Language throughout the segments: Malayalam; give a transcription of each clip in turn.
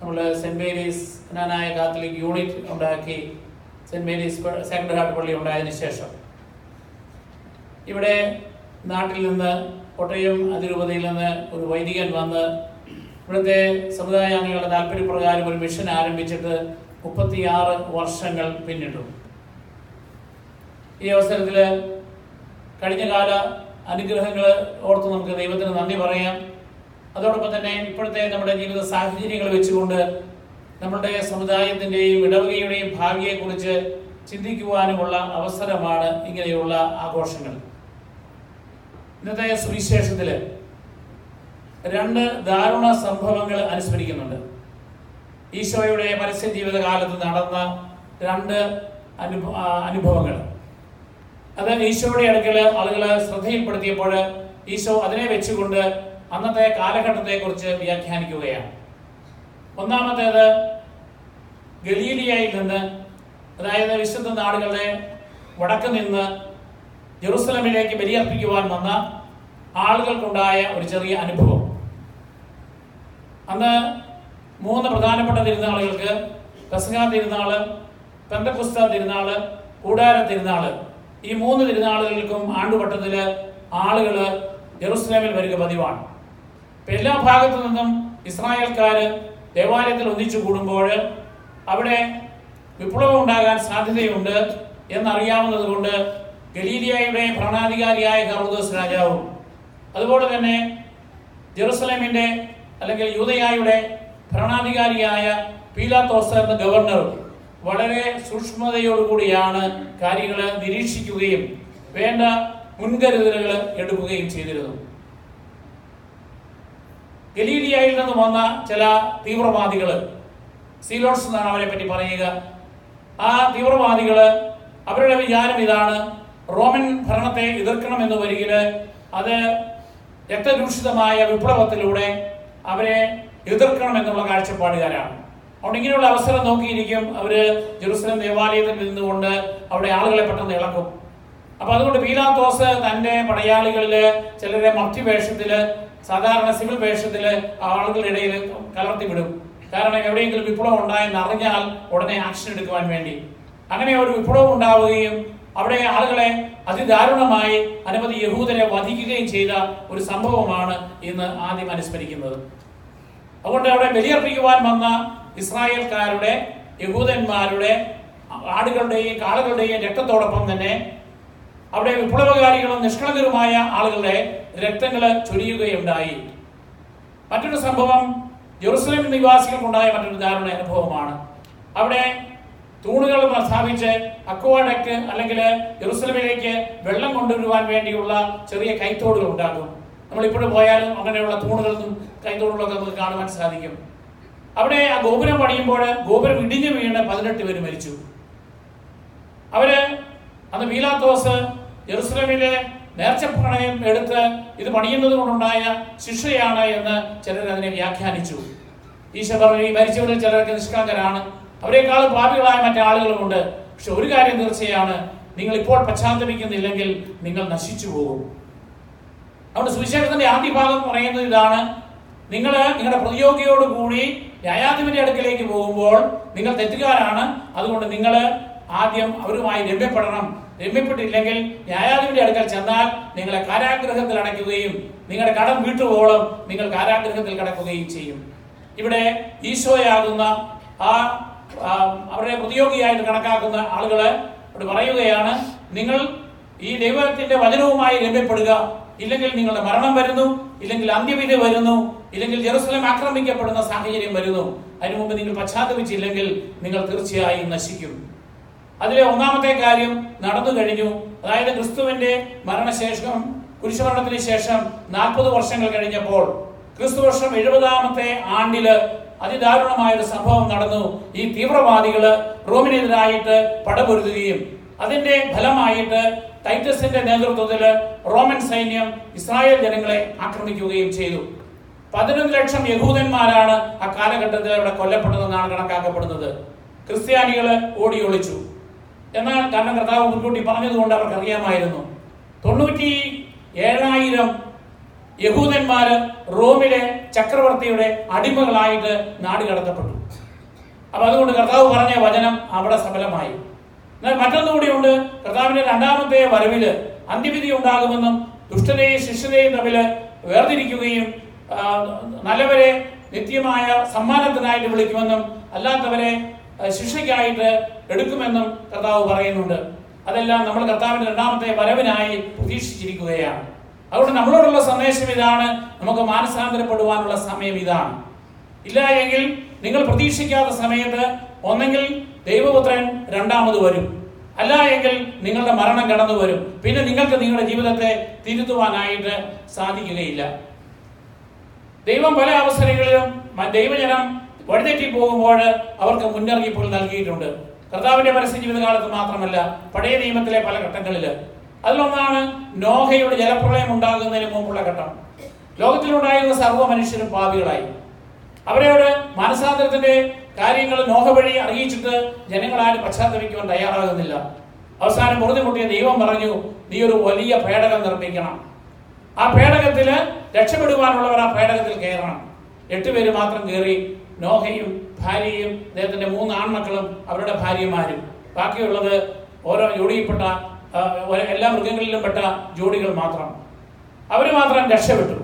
നമ്മൾ Saint Mary's Knanaya Catholic unit ഉണ്ടാക്കി സെന്റ് മേരീസ് സെക്കൻഡ് ഹാർട്ട് പള്ളി ഉണ്ടായതിനു ശേഷം ഇവിടെ നാട്ടിൽ നിന്ന് കോട്ടയം അതിരൂപതയിൽ നിന്ന് ഒരു വൈദികൻ വന്ന് ഇവിടുത്തെ സമുദായാംഗങ്ങളുടെ താല്പര്യപ്രകാരം ഒരു മിഷൻ ആരംഭിച്ചിട്ട് മുപ്പത്തിയാറ് വർഷങ്ങൾ പിന്നിട്ടു ഈ അവസരത്തിൽ കഴിഞ്ഞ കാല അനുഗ്രഹങ്ങൾ ഓർത്ത് നമുക്ക് ദൈവത്തിന് നന്ദി പറയാം അതോടൊപ്പം തന്നെ ഇപ്പോഴത്തെ നമ്മുടെ ജീവിത സാഹചര്യങ്ങൾ വെച്ചുകൊണ്ട് നമ്മുടെ സമുദായത്തിൻ്റെയും ഇടവകയുടെയും ഭാവിയെക്കുറിച്ച് ചിന്തിക്കുവാനുമുള്ള അവസരമാണ് ഇങ്ങനെയുള്ള ആഘോഷങ്ങൾ ഇന്നത്തെ സുവിശേഷത്തിൽ രണ്ട് ദാരുണ സംഭവങ്ങൾ അനുസ്മരിക്കുന്നുണ്ട് ഈശോയുടെ പരസ്യ ജീവിതകാലത്ത് നടന്ന രണ്ട് അനുഭ ആ, അനുഭവങ്ങൾ അത് ഈശോയുടെ അടുക്കൽ ആളുകൾ ശ്രദ്ധയിൽപ്പെടുത്തിയപ്പോൾ ഈശോ അതിനെ വെച്ചുകൊണ്ട് അന്നത്തെ കാലഘട്ടത്തെക്കുറിച്ച് വ്യാഖ്യാനിക്കുകയാണ് ഒന്നാമത്തേത് ഗലീലിയയിൽ നിന്ന് അതായത് വിശുദ്ധ നാടുകളുടെ വടക്ക് നിന്ന് ജെറുസലമിലേക്ക് ബലിയർപ്പിക്കുവാൻ വന്ന ആളുകൾക്കുണ്ടായ ഒരു ചെറിയ അനുഭവം അന്ന് മൂന്ന് പ്രധാനപ്പെട്ട തിരുനാളുകൾക്ക് പെസഹ തിരുനാള് പെന്തക്കുസ്ത തിരുനാള് കൂടാര തിരുനാള് ഈ മൂന്ന് തിരുനാളുകൾക്കും ആണ്ടുവട്ടത്തില് ആളുകള് ജെറുസലേമിൽ വരിക പതിവാണ് ഇപ്പൊ എല്ലാ ഭാഗത്തു നിന്നും ഇസ്രായേൽക്കാര് ദേവാലയത്തിൽ ഒന്നിച്ചു കൂടുമ്പോൾ അവിടെ വിപ്ലവം ഉണ്ടാകാൻ സാധ്യതയുണ്ട് എന്നറിയാവുന്നത് കൊണ്ട് ഗലീലിയയുടെ ഭരണാധികാരിയായ ഹെറോദോസ് രാജാവും അതുപോലെ തന്നെ ജെറുസലേമിന്റെ അല്ലെങ്കിൽ യൂതയായുടെ ഭരണാധികാരിയായ പീലാത്തോസ് എന്ന ഗവർണറും വളരെ സൂക്ഷ്മതയോടുകൂടിയാണ് കാര്യങ്ങൾ നിരീക്ഷിക്കുകയും വേണ്ട മുൻകരുതലുകൾ എടുക്കുകയും ചെയ്തിരുന്നു ഗലീലിയയിൽ നിന്ന് വന്ന ചില തീവ്രവാദികൾ സീലോട്സ് എന്നാണ് അവരെ പറ്റി പറയുക ആ തീവ്രവാദികള് അവരുടെ വിചാരം ഇതാണ് റോമൻ ഭരണത്തെ എതിർക്കണമെന്ന് വരികില് അത് രക്തരൂഷിതമായ വിപ്ലവത്തിലൂടെ അവരെ എതിർക്കണം എന്നുള്ള കാഴ്ചപ്പാടുകാരാണ് അതുകൊണ്ട് ഇങ്ങനെയുള്ള അവസരം നോക്കിയിരിക്കും അവര് ജെറുസലം ദേവാലയത്തിൽ നിന്നുകൊണ്ട് അവിടെ ആളുകളെ പെട്ടെന്ന് ഇളക്കും അപ്പൊ അതുകൊണ്ട് പീലാത്തോസ് തന്റെ പടയാളികളില് ചിലരെ മർത്യവേഷത്തില് സാധാരണ സിവിൽ വേഷത്തില് ആളുകളുടെ ഇടയിൽ കലർത്തി വിടും കാരണം എവിടെയെങ്കിലും വിപ്ലവം ഉണ്ടായെന്ന് അറിഞ്ഞാൽ ഉടനെ ആക്ഷൻ എടുക്കുവാൻ വേണ്ടി അങ്ങനെ ഒരു വിപ്ലവം ഉണ്ടാവുകയും അവിടെ ആളുകളെ അതിദാരുണമായി അനവധി യഹൂദരെ വധിക്കുകയും ചെയ്ത ഒരു സംഭവമാണ് ഇന്ന് ആദ്യം അനുസ്മരിക്കുന്നത് അതുകൊണ്ട് അവിടെ ബലിയർപ്പിക്കുവാൻ വന്ന ഇസ്രായേൽക്കാരുടെ യഹൂദന്മാരുടെ ആടുകളുടെയും കാളുകളുടെയും രക്തത്തോടൊപ്പം തന്നെ അവിടെ വിപ്ലവകാരികളും നിഷ്കളങ്കരുമായ ആളുകളുടെ രക്തങ്ങൾ ചൊരിയുകയുണ്ടായി മറ്റൊരു സംഭവം ജെറുസലേം നിവാസികൾക്കുണ്ടായ മറ്റൊരു ദാരുണ അനുഭവമാണ് അവിടെ തൂണുകൾ സ്ഥാപിച്ച് അക്വാഡക്ട് അല്ലെങ്കിൽ ജെറുസലമിലേക്ക് വെള്ളം കൊണ്ടുവരുവാൻ വേണ്ടിയുള്ള ചെറിയ കൈത്തോടുകൾ ഉണ്ടാക്കും നമ്മൾ ഇപ്പോഴും പോയാലും അങ്ങനെയുള്ള തൂണുകളും കൈത്തോടുകളൊക്കെ നമുക്ക് കാണുവാൻ സാധിക്കും അവിടെ ആ ഗോപുരം പണിയുമ്പോൾ ഗോപുരം ഇടിഞ്ഞു വീണ് പതിനെട്ട് പേര് മരിച്ചു അവര് അന്ന് പീലാത്തോസ് ജെറുസലേമിലെ നേർച്ചപ്പണയം എടുത്ത് ഇത് പണിയുന്നത് കൊണ്ടുണ്ടായ ശിക്ഷയാണ് എന്ന് ചിലർ അതിനെ വ്യാഖ്യാനിച്ചു ഈശോ പറഞ്ഞു ഈ മരിച്ചവരിൽ ചിലർക്ക് നിഷ്കളങ്കരാണ് അവരെക്കാൾ പാപികളായ മറ്റാളുകളുമുണ്ട് പക്ഷെ ഒരു കാര്യം തീർച്ചയാണ് നിങ്ങൾ ഇപ്പോൾ പശ്ചാത്തപിക്കുന്നില്ലെങ്കിൽ നിങ്ങൾ നശിച്ചു പോകും അതുകൊണ്ട് സുവിശേഷത്തിന്റെ ആദ്യ ഭാഗം പറയുന്നത് ഇതാണ് നിങ്ങൾ നിങ്ങളുടെ പ്രതിയോഗിയോട് കൂടി ന്യായാധിപന്റെ അടുക്കലേക്ക് പോകുമ്പോൾ നിങ്ങൾ തെറ്റുകാരാണ് അതുകൊണ്ട് നിങ്ങൾ ആദ്യം അവരുമായി രമ്യപ്പെടണം രമ്യപ്പെട്ടില്ലെങ്കിൽ ന്യായാധിപന്റെ അടുക്കൽ ചെന്നാൽ നിങ്ങളെ കാരാഗ്രഹത്തിൽ അടയ്ക്കുകയും നിങ്ങളുടെ കടം വീട്ടുവോളം നിങ്ങൾ കാരാഗ്രഹത്തിൽ കിടക്കുകയും ചെയ്യും ഇവിടെ ഈശോയാകുന്ന ആ ആ, അവരുടെ പ്രതിയോഗിയായിട്ട് കണക്കാക്കുന്ന ആളുകള് ഇവിടെ പറയുകയാണ് നിങ്ങൾ ഈ ദൈവത്തിന്റെ വചനവുമായി രമ്യപ്പെടുക ഇല്ലെങ്കിൽ നിങ്ങളുടെ മരണം വരുന്നു ഇല്ലെങ്കിൽ അന്ത്യവിധി വരുന്നു ഇല്ലെങ്കിൽ ജെറുസലേം ആക്രമിക്കപ്പെടുന്ന സാഹചര്യം വരുന്നു അതിനു മുമ്പ് നിങ്ങൾ പശ്ചാത്തപിച്ചില്ലെങ്കിൽ നിങ്ങൾ തീർച്ചയായും നശിക്കും അതിലെ ഒന്നാമത്തെ കാര്യം നടന്നു കഴിഞ്ഞു അതായത് ക്രിസ്തുവിന്റെ മരണശേഷം കുരിശുമരണത്തിന് ശേഷം നാൽപ്പത് വർഷങ്ങൾ കഴിഞ്ഞപ്പോൾ ക്രിസ്തു വർഷം എഴുപതാമത്തെ ആണ്ടില് അതിദാരുണമായ ഒരു സംഭവം നടന്നു ഈ തീവ്രവാദികള് റോമിനെതിരായിട്ട് പടപൊരുതുകയും അതിന്റെ ഫലമായിട്ട് ടൈറ്റസിന്റെ നേതൃത്വത്തിൽ റോമൻ സൈന്യം ഇസ്രായേൽ ജനങ്ങളെ ആക്രമിക്കുകയും ചെയ്തു പതിനൊന്ന് ലക്ഷം യഹൂദന്മാരാണ് ആ കാലഘട്ടത്തിൽ അവിടെ കൊല്ലപ്പെട്ടതെന്നാണ് കണക്കാക്കപ്പെടുന്നത് ക്രിസ്ത്യാനികള് ഓടി ഒളിച്ചു എന്നാൽ കാരണം കർത്താവ് മുൻകൂട്ടി പറഞ്ഞതുകൊണ്ട് അവർക്ക് അറിയാമായിരുന്നു തൊണ്ണൂറ്റി ഏഴായിരം യഹൂദന്മാര് റോമിലെ ചക്രവർത്തിയുടെ അടിമകളായിട്ട് നാട് കടത്തപ്പെട്ടു അപ്പൊ അതുകൊണ്ട് കർത്താവ് പറഞ്ഞ വചനം അവിടെ സഫലമായി എന്നാൽ മറ്റൊന്നുകൂടിയുണ്ട് കർത്താവിന്റെ രണ്ടാമത്തെ വരവില് അന്ത്യവിധി ഉണ്ടാകുമെന്നും ദുഷ്ടനെയും ശിഷ്യനെയും തമ്മിൽ വേർതിരിക്കുകയും ആ, നല്ലവരെ നിത്യമായ സമ്മാനത്തിനായിട്ട് വിളിക്കുമെന്നും അല്ലാത്തവരെ ആ, ശിക്ഷയ്ക്കായിട്ട് എടുക്കുമെന്നും കർത്താവ് പറയുന്നുണ്ട് അതെല്ലാം നമ്മൾ കർത്താവിന്റെ രണ്ടാമത്തെ വരവിനായി പ്രതീക്ഷിച്ചിരിക്കുകയാണ് അതുകൊണ്ട് നമ്മളോടുള്ള സന്ദേശം ഇതാണ് നമുക്ക് മാനസാന്തരപ്പെടുവാനുള്ള സമയം ഇതാണ് ഇല്ല എങ്കിൽ നിങ്ങൾ പ്രതീക്ഷിക്കാത്ത സമയത്ത് ഒന്നെങ്കിൽ ദൈവപുത്രൻ രണ്ടാമത് വരും അല്ല എങ്കിൽ നിങ്ങളുടെ മരണം കടന്നു വരും പിന്നെ നിങ്ങൾക്ക് നിങ്ങളുടെ ജീവിതത്തെ തിരുത്തുവാനായിട്ട് സാധിക്കുകയില്ല ദൈവം പല അവസരങ്ങളിലും മ- ദൈവജനം വഴിതെറ്റി പോകുമ്പോൾ അവർക്ക് മുന്നറിയിപ്പുകൾ നൽകിയിട്ടുണ്ട് കർത്താവിന്റെ പരസ്യ ജീവിതകാലത്ത് മാത്രമല്ല പഴയ നിയമത്തിലെ പല ഘട്ടങ്ങളിൽ അതിലൊന്നാണ് നോഹയുടെ ജലപ്രളയം ഉണ്ടാകുന്നതിന് മുമ്പുള്ള ഘട്ടം ലോകത്തിലുണ്ടായിരുന്ന സർവ്വ മനുഷ്യരും പാപികളായി അവരോട് മാനസാന്തരത്തിന്റെ കാര്യങ്ങൾ നോഹ വഴി അറിയിച്ചിട്ട് ജനങ്ങളാരും പശ്ചാത്തപിക്കുവാൻ തയ്യാറാകുന്നില്ല അവസാനം പൊറുതിമുട്ടിയ ദൈവം പറഞ്ഞു നീ ഒരു വലിയ പേടകം നിർമ്മിക്കണം ആ പേടകത്തില് രക്ഷപ്പെടുവാനുള്ളവർ ആ പേടകത്തിൽ കയറണം എട്ടുപേര് മാത്രം കയറി നോഹയും ഭാര്യയും അദ്ദേഹത്തിന്റെ മൂന്ന് ആൺമക്കളും അവരുടെ ഭാര്യമാരും ബാക്കിയുള്ളത് ഓരോ ജോഡിയിൽപ്പെട്ട ആ, ഒരു- എല്ലാ മൃഗങ്ങളിലും പെട്ട ജോഡികൾ മാത്രം അവർ മാത്രം രക്ഷപ്പെട്ടു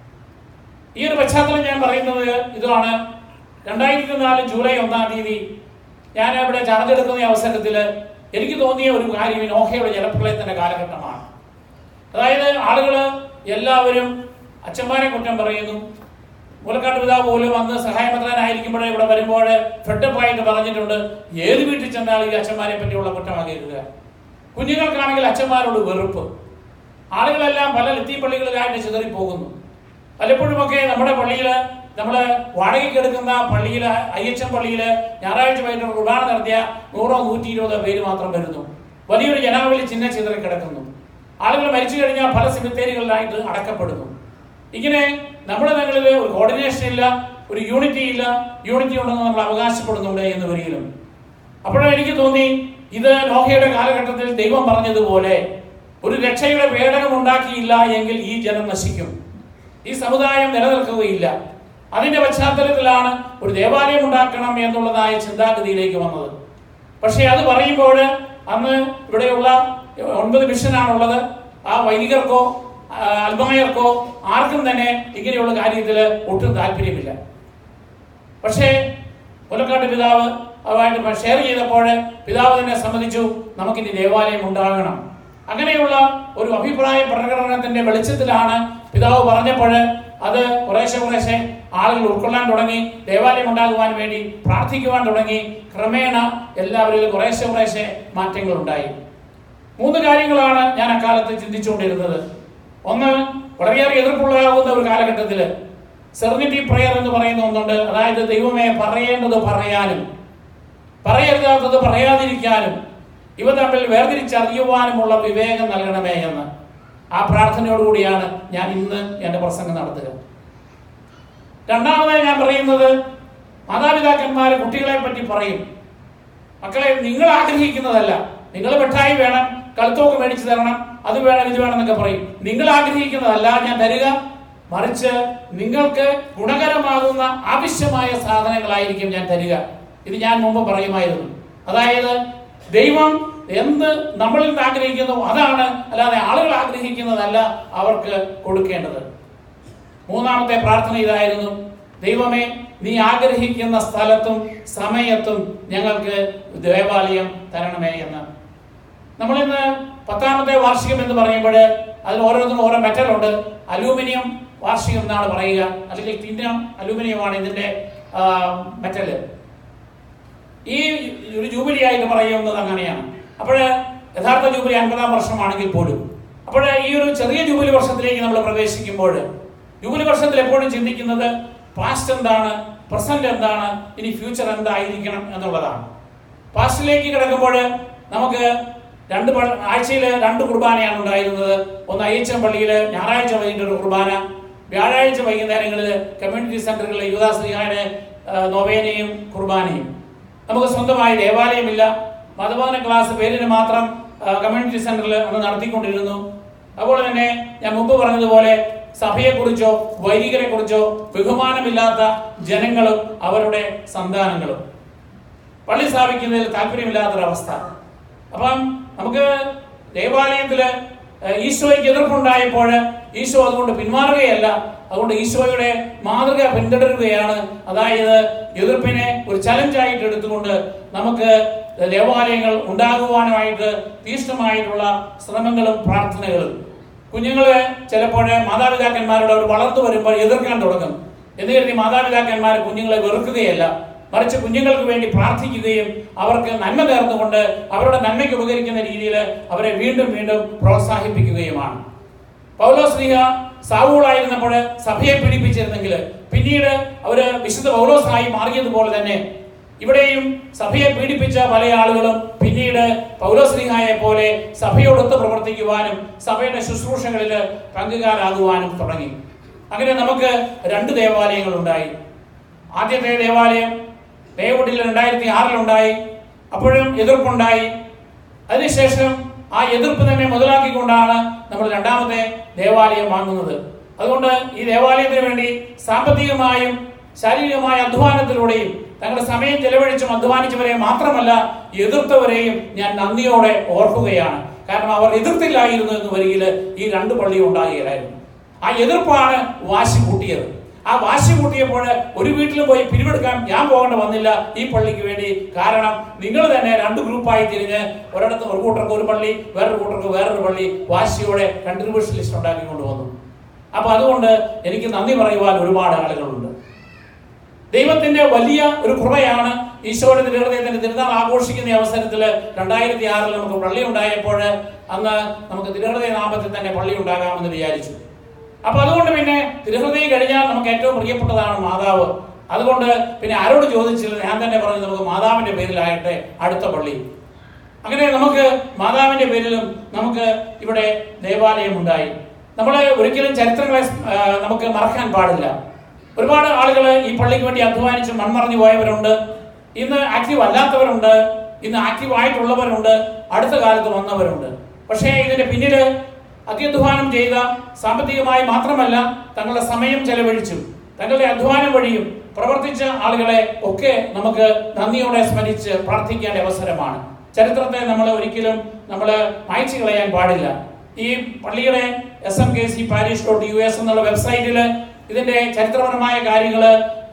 ഈ ഒരു പശ്ചാത്തലം ഞാൻ പറയുന്നത് ഇതാണ് രണ്ടായിരത്തി നാല് ജൂലൈ ഒന്നാം തീയതി ഞാൻ ഇവിടെ ചാർജ് എടുക്കുന്ന ഈ അവസരത്തിൽ എനിക്ക് തോന്നിയ ഒരു കാര്യം ഈ നോഹയുടെ ജലപ്രളയത്തിന്റെ കാലഘട്ടമാണ് അതായത് ആളുകൾ എല്ലാവരും അച്ഛന്മാരെ കുറ്റം പറയുന്നു മുലക്കാട്ട് പിതാവ് പോലും അന്ന് സഹായമന്ത്രനായിരിക്കുമ്പോഴേ ഇവിടെ വരുമ്പോൾ ഫെഡപ്പായിട്ട് പറഞ്ഞിട്ടുണ്ട് ഏത് വീട്ടിൽ ചെന്നാലും ഈ അച്ഛന്മാരെ പറ്റിയുള്ള കുറ്റമാണ് കേൾക്കുക കുഞ്ഞുങ്ങൾക്കാണെങ്കിൽ അച്ഛന്മാരോട് വെറുപ്പ് ആളുകളെല്ലാം പല ലത്തീൻ പള്ളികളിലായിട്ട് ചിതറി പോകുന്നു പലപ്പോഴുമൊക്കെ നമ്മുടെ പള്ളിയിൽ നമ്മൾ വാടകയ്ക്ക് എടുക്കുന്ന പള്ളിയിൽ ഐ എച്ച് എം പള്ളിയിൽ ഞായറാഴ്ച വൈകിട്ട് കുർബാന നടത്തിയ നൂറോ നൂറ്റി ഇരുപതോ പേര് മാത്രം വരുന്നു വലിയൊരു ജനാവലി ചിഹ്ന ചിതറി കിടക്കുന്നു ആളുകൾ മരിച്ചു കഴിഞ്ഞാൽ പല സിമിത്തേരികളിലായിട്ട് അടക്കപ്പെടുന്നു ഇങ്ങനെ നമ്മുടെ തങ്ങളിൽ ഒരു കോർഡിനേഷൻ ഇല്ല ഒരു യൂണിറ്റി ഇല്ല യൂണിറ്റി ഉണ്ടെന്ന് നമ്മൾ അവകാശപ്പെടുന്നുണ്ട് എന്ന് വരികയിലും അപ്പോഴും എനിക്ക് തോന്നി ഇത് നോഹയുടെ കാലഘട്ടത്തിൽ ദൈവം പറഞ്ഞതുപോലെ ഒരു രക്ഷയുടെ പേടകം ഉണ്ടാക്കിയില്ല എങ്കിൽ ഈ ജനം നശിക്കും ഈ സമുദായം നിലനിൽക്കുകയില്ല അതിന്റെ പശ്ചാത്തലത്തിലാണ് ഒരു ദേവാലയം ഉണ്ടാക്കണം എന്നുള്ളതായ ചിന്താഗതിയിലേക്ക് വന്നത് പക്ഷേ അത് പറയുമ്പോൾ അന്ന് ഇവിടെയുള്ള ഒൻപത് മിഷനാണുള്ളത് ആ വൈദികർക്കോ ആ, അൽമായർക്കോ ആർക്കും തന്നെ ഇങ്ങനെയുള്ള കാര്യത്തിൽ ഒട്ടും താല്പര്യമില്ല പക്ഷേ മുലക്കാട്ട് പിതാവ് അതുമായിട്ട് ഷെയർ ചെയ്തപ്പോൾ പിതാവ് തന്നെ സമ്മതിച്ചു നമുക്കിനി ദേവാലയം ഉണ്ടാകണം അങ്ങനെയുള്ള ഒരു അഭിപ്രായ പ്രകടനത്തിന്റെ വെളിച്ചത്തിലാണ് പിതാവ് പറഞ്ഞപ്പോൾ അത് കുറേശ്ശെ കുറേശ്ശെ ആളുകൾ ഉൾക്കൊള്ളാൻ തുടങ്ങി ദേവാലയം ഉണ്ടാകുവാൻ വേണ്ടി പ്രാർത്ഥിക്കുവാൻ തുടങ്ങി ക്രമേണ എല്ലാവരിലും കുറേശ്ശെ കുറേശ്ശെ മാറ്റങ്ങൾ ഉണ്ടായി മൂന്ന് കാര്യങ്ങളാണ് ഞാൻ അക്കാലത്ത് ചിന്തിച്ചുകൊണ്ടിരുന്നത് ഒന്ന് വളരെയേറെ എതിർപ്പുള്ളതാകുന്ന ഒരു കാലഘട്ടത്തിൽ സെർണിറ്റി പ്രയർ എന്ന് പറയുന്ന ഒന്നുണ്ട് അതായത് ദൈവമേ പറയേണ്ടത് പറയാനും പറയരുതാത്തത് പറയാതിരിക്കാനും ഇവ തമ്മിൽ വേർതിരിച്ചറിയുവാനുമുള്ള വിവേകം നൽകണമേ എന്ന് ആ പ്രാർത്ഥനയോടുകൂടിയാണ് ഞാൻ ഇന്ന് എൻ്റെ പ്രസംഗം നടത്തുക രണ്ടാമതായി ഞാൻ പറയുന്നത് മാതാപിതാക്കന്മാർ കുട്ടികളെ പറ്റി പറയും മക്കളെ നിങ്ങൾ ആഗ്രഹിക്കുന്നതല്ല നിങ്ങൾ മിഠായി വേണം കളുത്തോക്ക് മേടിച്ചു തരണം അത് വേണം ഇത് വേണം എന്നൊക്കെ പറയും നിങ്ങൾ ആഗ്രഹിക്കുന്നതല്ല ഞാൻ തരിക മറിച്ച് നിങ്ങൾക്ക് ഗുണകരമാകുന്ന ആവശ്യമായ സാധനങ്ങളായിരിക്കും ഞാൻ തരിക ഇത് ഞാൻ മുമ്പ് പറയുമായിരുന്നു അതായത് ദൈവം എന്ത് നമ്മളിൽ നിന്ന് ആഗ്രഹിക്കുന്നു അതാണ് അല്ലാതെ ആളുകൾ ആഗ്രഹിക്കുന്നതല്ല അവർക്ക് കൊടുക്കേണ്ടത് മൂന്നാമത്തെ പ്രാർത്ഥന ഇതായിരുന്നു ദൈവമേ നീ ആഗ്രഹിക്കുന്ന സ്ഥലത്തും സമയത്തും ഞങ്ങൾക്ക് ദേവാലയം തരണമേ എന്ന് നമ്മളിന്ന് പത്താമത്തെ വാർഷികം എന്ന് പറയുമ്പോൾ അതിൽ ഓരോന്നിനും ഓരോ മെറ്റൽ ഉണ്ട് അലൂമിനിയം വാർഷികം എന്നാണ് പറയുക അല്ലെങ്കിൽ ടിന്നം അലൂമിനിയമാണ് ഇതിന്റെ മെറ്റല് ഈ ഒരു ജൂബിലി ആയിട്ട് പറയുന്നത് അങ്ങനെയാണ് അപ്പോൾ യഥാർത്ഥ ജൂബിലി അൻപതാം വർഷമാണെങ്കിൽ പോലും അപ്പോൾ ഈ ഒരു ചെറിയ ജൂബിലി വർഷത്തിലേക്ക് നമ്മൾ പ്രവേശിക്കുമ്പോൾ ജൂബിലി വർഷത്തിൽ എപ്പോഴും ചിന്തിക്കുന്നത് പാസ്റ്റ് എന്താണ് പ്രസന്റ് എന്താണ് ഇനി ഫ്യൂച്ചർ എന്തായിരിക്കണം എന്നുള്ളതാണ് പാസ്റ്റിലേക്ക് കിടക്കുമ്പോൾ നമുക്ക് രണ്ട് ആഴ്ചയിൽ രണ്ട് കുർബാനയാണ് ഉണ്ടായിരുന്നത് ഒന്ന് ഐ എച്ച് എം പള്ളിയിൽ ഞായറാഴ്ച വൈകിട്ട് ഒരു കുർബാന വ്യാഴാഴ്ച വൈകുന്നേരങ്ങളിൽ കമ്മ്യൂണിറ്റി സെന്ററുകളിൽ യുവദാശ്രീഹായുടെ നൊവേനയും കുർബാനയും നമുക്ക് സ്വന്തമായി ദേവാലയമില്ല മതബോധന ക്ലാസ് പേരിന് മാത്രം ആ, കമ്മ്യൂണിറ്റി സെന്ററിൽ അന്ന് നടത്തിക്കൊണ്ടിരുന്നു അതുപോലെ തന്നെ ഞാൻ മുമ്പ് പറഞ്ഞതുപോലെ സഭയെക്കുറിച്ചോ വൈദികരെ കുറിച്ചോ ബഹുമാനമില്ലാത്ത ജനങ്ങളും അവരുടെ സന്താനങ്ങളും പള്ളി സ്ഥാപിക്കുന്നതിൽ താല്പര്യമില്ലാത്തൊരവസ്ഥ അപ്പം നമുക്ക് ദേവാലയത്തില് ഏഹ്, ഈശോയ്ക്ക് എതിർപ്പുണ്ടായപ്പോൾ ഈശോ അതുകൊണ്ട് പിന്മാറുകയല്ല അതുകൊണ്ട് ഈശോയുടെ മാതൃക പിന്തുടരുകയാണ് അതായത് എതിർപ്പിനെ ഒരു ചലഞ്ചായിട്ട് എടുത്തുകൊണ്ട് നമുക്ക് ദേവാലയങ്ങൾ ഉണ്ടാകുവാനുമായിട്ട് തീഷ്ണമായിട്ടുള്ള ശ്രമങ്ങളും പ്രാർത്ഥനകളും കുഞ്ഞുങ്ങള് ചിലപ്പോൾ മാതാപിതാക്കന്മാരോട് അവർ വളർന്നു വരുമ്പോൾ എതിർക്കാൻ തുടങ്ങും എന്ന് കരുതി മാതാപിതാക്കന്മാർ കുഞ്ഞുങ്ങളെ വെറുക്കുകയല്ല മറിച്ച് കുഞ്ഞുങ്ങൾക്ക് വേണ്ടി പ്രാർത്ഥിക്കുകയും അവർക്ക് നന്മ നേർന്നുകൊണ്ട് അവരുടെ നന്മയ്ക്ക് ഉപകരിക്കുന്ന രീതിയിൽ അവരെ വീണ്ടും വീണ്ടും പ്രോത്സാഹിപ്പിക്കുകയുമാണ് പൗലോസ് ലീഹ സാവൂളായിരുന്നപ്പോൾ സഭയെ പീഡിപ്പിച്ചിരുന്നെങ്കിൽ പിന്നീട് അവര് വിശുദ്ധ പൗലോസായി മാറിയതുപോലെ തന്നെ ഇവിടെയും സഭയെ പീഡിപ്പിച്ച പല ആളുകളും പിന്നീട് പൗലോസ്ലിഹായെ പോലെ സഭയോടൊത്ത് പ്രവർത്തിക്കുവാനും സഭയുടെ ശുശ്രൂഷകളിൽ പങ്കുകാരാകുവാനും തുടങ്ങി അങ്ങനെ നമുക്ക് രണ്ട് ദേവാലയങ്ങൾ ഉണ്ടായി ആദ്യത്തെ ദേവാലയം ലേവുഡിൽ രണ്ടായിരത്തി ആറിലുണ്ടായി അപ്പോഴും എതിർപ്പുണ്ടായി അതിനുശേഷം ആ എതിർപ്പ് തന്നെ മുതലാക്കിക്കൊണ്ടാണ് നമ്മൾ രണ്ടാമത്തെ ദേവാലയം വാങ്ങുന്നത് അതുകൊണ്ട് ഈ ദേവാലയത്തിന് വേണ്ടി സാമ്പത്തികമായും ശാരീരികമായ അധ്വാനത്തിലൂടെയും തങ്ങളുടെ സമയം ചെലവഴിച്ചും അധ്വാനിച്ചവരെ മാത്രമല്ല എതിർത്തവരെയും ഞാൻ നന്ദിയോടെ ഓർക്കുകയാണ് കാരണം അവർ എതിർത്തില്ലായിരുന്നു എന്ന് വരികിൽ ഈ രണ്ട് പള്ളിയും ഉണ്ടാകുകയായിരുന്നു ആ എതിർപ്പാണ് വാശി കൂട്ടിയത് ആ വാശി കൂട്ടിയപ്പോൾ ഒരു വീട്ടിൽ പോയി പിരിവെടുക്കാൻ ഞാൻ പോകേണ്ട വന്നില്ല ഈ പള്ളിക്ക് വേണ്ടി കാരണം നിങ്ങൾ തന്നെ രണ്ട് ഗ്രൂപ്പായി തിരിഞ്ഞ് ഒരിടത്ത് ഒരു കൂട്ടർക്ക് ഒരു പള്ളി വേറൊരു കൂട്ടർക്ക് വേറൊരു പള്ളി വാശിയോടെ കൺട്രിബ്യൂഷൻ ലിസ്റ്റ് ഉണ്ടാക്കി കൊണ്ടുവന്നു അപ്പൊ അതുകൊണ്ട് എനിക്ക് നന്ദി പറയുവാൻ ഒരുപാട് ആളുകളുണ്ട് ദൈവത്തിന്റെ വലിയ ഒരു കൃപയാണ് ഈശോയുടെ തിരുഹൃദയത്തിന്റെ തിരുനാൾ ആഘോഷിക്കുന്ന ഈ അവസരത്തിൽ രണ്ടായിരത്തി ആറിൽ നമുക്ക് പള്ളി ഉണ്ടായപ്പോൾ അന്ന് നമുക്ക് തിരുഹൃദയ നാമത്തിൽ തന്നെ പള്ളി ഉണ്ടാകാമെന്ന് വിചാരിച്ചു അപ്പൊ അതുകൊണ്ട് പിന്നെ തിരുഹൃദയം കഴിഞ്ഞാൽ നമുക്ക് ഏറ്റവും പ്രിയപ്പെട്ടതാണ് മാതാവ് അതുകൊണ്ട് പിന്നെ ആരോട് ചോദിച്ചില്ല ഞാൻ തന്നെ പറഞ്ഞു നമുക്ക് മാതാവിന്റെ പേരിലായിട്ട് അടുത്ത പള്ളി അങ്ങനെ നമുക്ക് മാതാവിന്റെ പേരിലും നമുക്ക് ഇവിടെ ദേവാലയം ഉണ്ടായി നമ്മൾ ഒരിക്കലും ചരിത്രങ്ങളെ ആ, നമുക്ക് മറക്കാൻ പാടില്ല ഒരുപാട് ആളുകൾ ഈ പള്ളിക്ക് വേണ്ടി അധ്വാനിച്ച് മൺമറഞ്ഞു പോയവരുണ്ട് ഇന്ന് ആക്റ്റീവ് അല്ലാത്തവരുണ്ട് ഇന്ന് ആക്റ്റീവ് ആയിട്ടുള്ളവരുണ്ട് അടുത്ത കാലത്ത് വന്നവരുണ്ട് പക്ഷേ ഇതിന്റെ പിന്നില് അത്യധ്വാനം ചെയ്ത സാമ്പത്തികമായി മാത്രമല്ല തങ്ങളുടെ സമയം ചെലവഴിച്ചും തങ്ങളുടെ അധ്വാനം വഴിയും പ്രവർത്തിച്ച ആളുകളെ ഒക്കെ നമുക്ക് നന്ദിയോടെ സ്മരിച്ച് പ്രാർത്ഥിക്കേണ്ട അവസരമാണ് ചരിത്രത്തെ നമ്മൾ ഒരിക്കലും നമ്മൾ മായ്ച്ചു കളയാൻ പാടില്ല ഈ പള്ളിയുടെ S M K C parish dot U S എന്നുള്ള വെബ്സൈറ്റിൽ ഇതിന്റെ ചരിത്രപരമായ കാര്യങ്ങൾ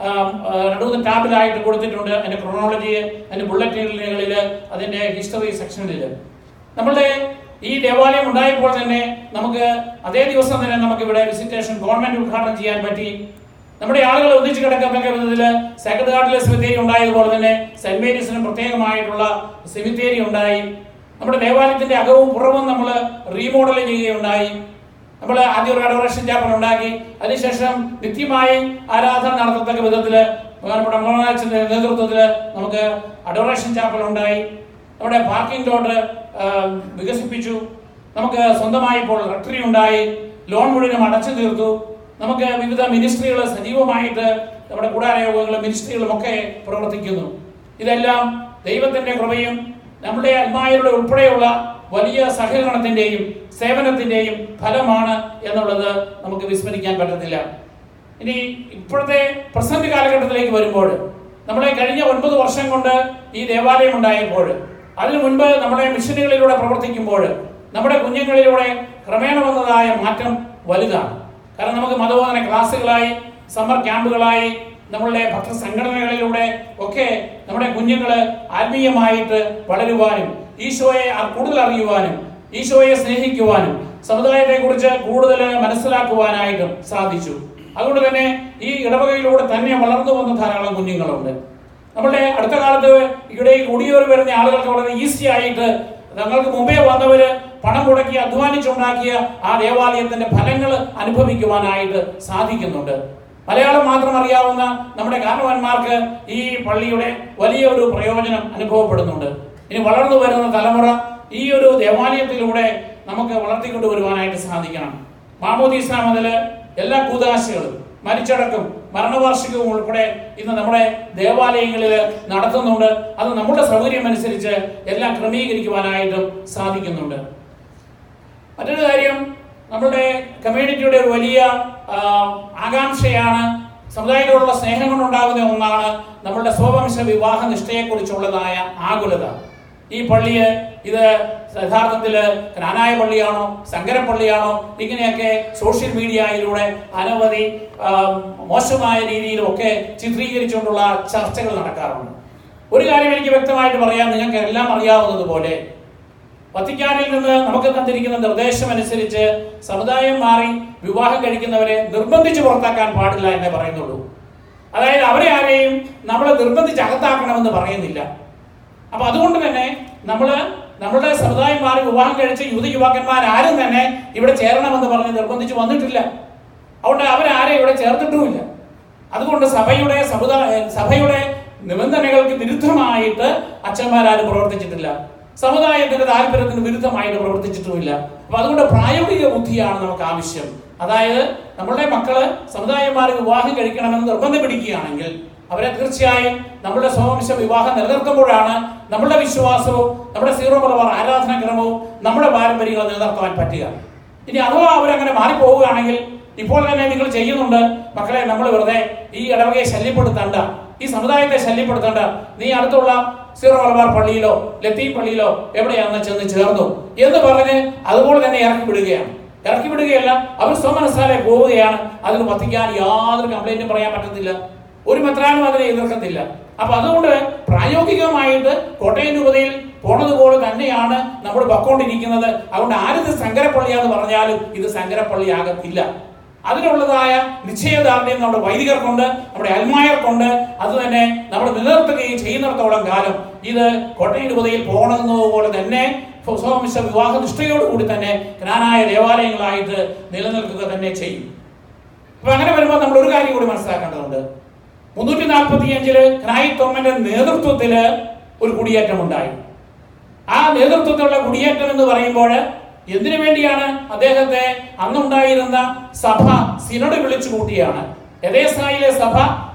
രണ്ടു മൂന്ന് ടാബിലായിട്ട് കൊടുത്തിട്ടുണ്ട് അതിന്റെ ക്രോണോളജി അതിന്റെ ബുള്ളറ്റിനുകളിൽ അതിന്റെ ഹിസ്റ്ററി സെക്ഷനിൽ നമ്മളുടെ ഈ ദേവാലയം ഉണ്ടായപ്പോൾ തന്നെ നമുക്ക് അതേ ദിവസം തന്നെ നമുക്ക് ഇവിടെ വിസിറ്റേഷൻ ഗവൺമെന്റ് ഉദ്ഘാടനം ചെയ്യാൻ പറ്റി നമ്മുടെ ആളുകൾ ഒന്നിച്ചു കിടക്കത്തക്ക വിധത്തിൽ സെക്രട്ടറി ഹാർട്ടിലെ സെമിത്തേരി ഉണ്ടായതുപോലെ തന്നെ സെന്റ് മേരീസിനും പ്രത്യേകമായിട്ടുള്ള സെമിത്തേരി ഉണ്ടായി നമ്മുടെ ദേവാലയത്തിന്റെ അകവും പുറവും നമ്മൾ റീമോഡൽ ചെയ്യുകയുണ്ടായി നമ്മൾ ആദ്യം ഒരു അഡോറേഷൻ ചാപ്പൽ ഉണ്ടാക്കി അതിനുശേഷം നിത്യമായി ആരാധന നടത്തത്തക്ക വിധത്തില് ബഹുമാനപ്പെട്ട മോഹനാച്ചന്റെ നേതൃത്വത്തിൽ നമുക്ക് അഡോറേഷൻ ചാപ്പൽ ഉണ്ടായി നമ്മുടെ പാർക്കിംഗ് ലോട്ട് വികസിപ്പിച്ചു നമുക്ക് സ്വന്തമായി ഇപ്പോൾ റെക്ടറി ഉണ്ടായി ലോൺ മുഴുവനും അടച്ചു തീർത്തു നമുക്ക് വിവിധ മിനിസ്ട്രികൾ സജീവമായിട്ട് നമ്മുടെ കൂടാരയോഗങ്ങളും മിനിസ്ട്രികളും ഒക്കെ പ്രവർത്തിക്കുന്നു ഇതെല്ലാം ദൈവത്തിന്റെ കൃപയും നമ്മുടെ അൽമായരുടെ ഉൾപ്പെടെയുള്ള വലിയ സഹകരണത്തിന്റെയും സേവനത്തിന്റെയും ഫലമാണ് എന്നുള്ളത് നമുക്ക് വിസ്മരിക്കാൻ പറ്റത്തില്ല ഇനി ഇപ്പോഴത്തെ പ്രസന്റ് കാലഘട്ടത്തിലേക്ക് വരുമ്പോൾ നമ്മളെ കഴിഞ്ഞ ഒൻപത് വർഷം കൊണ്ട് ഈ ദേവാലയം ഉണ്ടായപ്പോൾ അതിനു മുൻപ് നമ്മുടെ മിഷനുകളിലൂടെ പ്രവർത്തിക്കുമ്പോൾ നമ്മുടെ കുഞ്ഞുങ്ങളിലൂടെ ക്രമേണ വന്നതായ മാറ്റം വലുതാണ് കാരണം നമുക്ക് മതബോധന ക്ലാസ്സുകളായി സമ്മർ ക്യാമ്പുകളായി നമ്മളുടെ ഭക്ത സംഘടനകളിലൂടെ ഒക്കെ നമ്മുടെ കുഞ്ഞുങ്ങള് ആത്മീയമായിട്ട് വളരുവാനും ഈശോയെ ആ- കൂടുതൽ അറിയുവാനും ഈശോയെ സ്നേഹിക്കുവാനും സമുദായത്തെ കുറിച്ച് കൂടുതൽ മനസ്സിലാക്കുവാനായിട്ടും സാധിച്ചു അതുകൊണ്ട് തന്നെ ഈ ഇടവകയിലൂടെ തന്നെ വളർന്നു വന്ന ധാരാളം കുഞ്ഞുങ്ങളുണ്ട് നമ്മളുടെ അടുത്ത കാലത്ത് ഇവിടെ കുടിയേറി വരുന്ന ആളുകൾക്ക് വളരെ ഈസി ആയിട്ട് തങ്ങൾക്ക് മുമ്പേ വന്നവര് പണം മുടക്കി അധ്വാനിച്ചുണ്ടാക്കിയ ആ ദേവാലയത്തിന്റെ ഫലങ്ങൾ അനുഭവിക്കുവാനായിട്ട് സാധിക്കുന്നുണ്ട് മലയാളം മാത്രം അറിയാവുന്ന നമ്മുടെ കാരണവന്മാർക്ക് ഈ പള്ളിയുടെ വലിയ ഒരു പ്രയോജനം അനുഭവപ്പെടുന്നുണ്ട് ഇനി വളർന്നു വരുന്ന തലമുറ ഈ ഒരു ദേവാലയത്തിലൂടെ നമുക്ക് വളർത്തിക്കൊണ്ടുവരുവാനായിട്ട് സാധിക്കണം മാമോദീസ മുതല് എല്ലാ കൂതാശകളും മരിച്ചടക്കും മരണവാർഷികവും ഉൾപ്പെടെ ഇന്ന് നമ്മുടെ ദേവാലയങ്ങളിൽ നടത്തുന്നുണ്ട് അത് നമ്മുടെ സൗകര്യം അനുസരിച്ച് എല്ലാം ക്രമീകരിക്കുവാനായിട്ടും സാധിക്കുന്നുണ്ട് മറ്റൊരു കാര്യം നമ്മളുടെ കമ്മ്യൂണിറ്റിയുടെ ഒരു വലിയ ആ, ആകാംക്ഷയാണ് സമുദായത്തോടുള്ള സ്നേഹം കൊണ്ടുണ്ടാകുന്ന ഒന്നാണ് നമ്മളുടെ സ്വവംശ വിവാഹ നിഷ്ഠയെക്കുറിച്ചുള്ളതായ ആകുലത ഈ പള്ളിയെ ഇത് യഥാർത്ഥത്തില് ജ്ഞാനായ പള്ളിയാണോ സങ്കരപ്പള്ളിയാണോ ഇങ്ങനെയൊക്കെ സോഷ്യൽ മീഡിയയിലൂടെ അനവധി ആ, മോശമായ രീതിയിലൊക്കെ ചിത്രീകരിച്ചുകൊണ്ടുള്ള ചർച്ചകൾ നടക്കാറുണ്ട് ഒരു കാര്യം എനിക്ക് വ്യക്തമായിട്ട് പറയാം നിങ്ങൾക്ക് എല്ലാം അറിയാവുന്നതുപോലെ വത്തിക്കാനിൽ നിന്ന് നമുക്ക് തന്നിരിക്കുന്ന നിർദ്ദേശം അനുസരിച്ച് സമുദായം മാറി വിവാഹം കഴിക്കുന്നവരെ നിർബന്ധിച്ച് പുറത്താക്കാൻ പാടില്ല എന്നേ പറയുന്നുള്ളൂ അതായത് അവരെ ആരെയും നമ്മൾ നിർബന്ധിച്ച് അകത്താക്കണമെന്ന് പറയുന്നില്ല അപ്പൊ അതുകൊണ്ട് തന്നെ നമ്മള് നമ്മുടെ സമുദായം മാറി വിവാഹം കഴിച്ച യുവത യുവാക്കന്മാർ ആരും തന്നെ ഇവിടെ ചേരണമെന്ന് പറഞ്ഞ് നിർബന്ധിച്ച് വന്നിട്ടില്ല അതുകൊണ്ട് അവരാരെ ഇവിടെ ചേർത്തിട്ടുമില്ല അതുകൊണ്ട് സഭയുടെ സമുദായ സഭയുടെ നിബന്ധനകൾക്ക് വിരുദ്ധമായിട്ട് അച്ഛന്മാരാരും പ്രവർത്തിച്ചിട്ടില്ല സമുദായത്തിന്റെ താല്പര്യത്തിന് വിരുദ്ധമായിട്ട് പ്രവർത്തിച്ചിട്ടുമില്ല അപ്പൊ അതുകൊണ്ട് പ്രായോഗിക ബുദ്ധിയാണ് നമുക്ക് ആവശ്യം അതായത് നമ്മളുടെ മക്കള് സമുദായന്മാർ വിവാഹം കഴിക്കണമെന്ന് നിർബന്ധം പിടിക്കുകയാണെങ്കിൽ അവരെ തീർച്ചയായും നമ്മുടെ സ്വവംശ വിവാഹം നിലനിർത്തുമ്പോഴാണ് നമ്മുടെ വിശ്വാസവും നമ്മുടെ സീറോ മലബാർ ആരാധനാക്രമവും നമ്മുടെ പാരമ്പര്യങ്ങൾ നിലനിർത്തുവാൻ പറ്റുക ഇനി അഥവാ അവരങ്ങനെ മാറിപ്പോവുകയാണെങ്കിൽ ഇപ്പോൾ തന്നെ നിങ്ങൾ ചെയ്യുന്നുണ്ട് മക്കളെ നമ്മൾ വെറുതെ ഈ ഇടവകയെ ശല്യപ്പെടുത്തണ്ട ഈ സമുദായത്തെ ശല്യപ്പെടുത്തണ്ട നീ അടുത്തുള്ള സീറോ മലബാർ പള്ളിയിലോ ലത്തീൻ പള്ളിയിലോ എവിടെയാണെന്ന് ചെന്ന് ചേർന്നു എന്ന് പറഞ്ഞ് അതുപോലെ തന്നെ ഇറക്കി വിടുകയാണ് ഇറക്കി വിടുകയല്ല അവർ സ്വമനസ്സാലെ പോവുകയാണ് അതിന് വത്തിക്കാൻ യാതൊരു കംപ്ലൈന്റും പറയാൻ പറ്റത്തില്ല ഒരു മെത്രാനും അതിനെ എതിർക്കത്തില്ല അപ്പൊ അതുകൊണ്ട് പ്രായോഗികമായിട്ട് കോട്ടയം രൂപതയിൽ പോണതുപോലെ തന്നെയാണ് നമ്മൾ പൊക്കോണ്ടിരിക്കുന്നത് അതുകൊണ്ട് ആരിത് സങ്കരപ്പള്ളിയാന്ന് പറഞ്ഞാലും ഇത് സങ്കരപ്പള്ളി ആകത്തില്ല അതിനുള്ളതായ നിശ്ചയദാർഢ്യം നമ്മുടെ വൈദികർക്കുണ്ട് നമ്മുടെ അൽമായർക്കുണ്ട് അത് തന്നെ നമ്മൾ നിലനിർത്തുകയും ചെയ്യുന്നിടത്തോളം കാലം ഇത് കോട്ടയം രൂപതയിൽ പോണതുപോലെ തന്നെ സ്വവംശ വിവാഹ നിഷ്ഠയോടുകൂടി തന്നെ ജ്ഞാനായ ദേവാലയങ്ങളായിട്ട് നിലനിൽക്കുക തന്നെ ചെയ്യും അപ്പൊ അങ്ങനെ വരുമ്പോൾ നമ്മൾ ഒരു കാര്യം കൂടി മനസ്സിലാക്കേണ്ടതുണ്ട് മുന്നൂറ്റി നാൽപ്പത്തി അഞ്ചില് ക്നായി തോമന്റെ നേതൃത്വത്തില് ഒരു കുടിയേറ്റം ഉണ്ടായി ആ നേതൃത്വത്തിലുള്ള കുടിയേറ്റം എന്ന് പറയുമ്പോൾ എന്തിനു വേണ്ടിയാണ് അദ്ദേഹത്തെ അന്നുണ്ടായിരുന്ന സഭ സിനഡ് വിളിച്ചു കൂട്ടിയാണ് എതേസായിലെ സഭ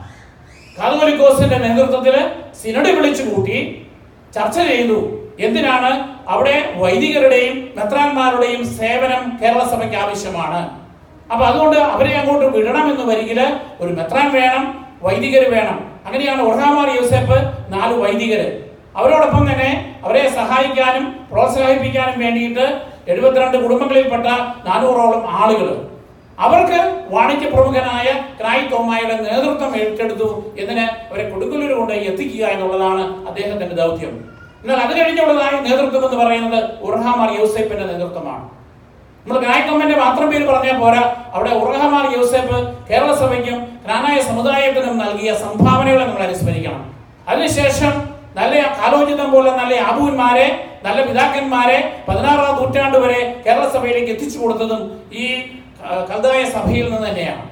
കാതോലിക്കോസിന്റെ നേതൃത്വത്തിൽ സിനഡ് വിളിച്ചു കൂട്ടി ചർച്ച ചെയ്തു എന്തിനാണ് അവിടെ വൈദികരുടെയും മെത്രാന്മാരുടെയും സേവനം കേരള സഭയ്ക്ക് ആവശ്യമാണ് അപ്പൊ അതുകൊണ്ട് അവരെ അങ്ങോട്ട് വിടണമെന്ന് വരികില് ഒരു മെത്രാൻ വേണം വൈദികർ വേണം അങ്ങനെയാണ് ഒർഹാമാർ യൂസഫ് നാല് വൈദികര് അവരോടൊപ്പം തന്നെ അവരെ സഹായിക്കാനും പ്രോത്സാഹിപ്പിക്കാനും വേണ്ടിയിട്ട് എഴുപത്തിരണ്ട് കുടുംബങ്ങളിൽപ്പെട്ട നാനൂറോളം ആളുകൾ അവർക്ക് വാണിജ്യ പ്രമുഖനായ ക്രായ് തോമായുടെ നേതൃത്വം ഏറ്റെടുത്തു എന്നതിന് അവരെ കൊടുക്കലൂർ കൊണ്ട് എത്തിക്കുക എന്നുള്ളതാണ് അദ്ദേഹത്തിന്റെ ദൗത്യം എന്നാൽ അത് കഴിഞ്ഞുള്ളതായ നേതൃത്വം എന്ന് പറയുന്നത് ഉർഹാമാർ യൂസഫിന്റെ നേതൃത്വമാണ് നമ്മൾ ഗായക്കമ്മന്റെ മാത്രം പേര് പറഞ്ഞാൽ പോരാ അവിടെ ഉറഹമാർ യൂസഫ് കേരള സഭയ്ക്കും ജ്ഞാനായ സമുദായത്തിനും നൽകിയ സംഭാവനകളെ നമ്മൾ അനുസ്മരിക്കണം അതിനുശേഷം നല്ല കാലോചിതം പോലെ നല്ല ആബുവിന്മാരെ നല്ല പിതാക്കന്മാരെ പതിനാറാം നൂറ്റാണ്ട് വരെ കേരള സഭയിലേക്ക് എത്തിച്ചു കൊടുത്തതും ഈ ആ, കൽതായ സഭയിൽ നിന്ന് തന്നെയാണ്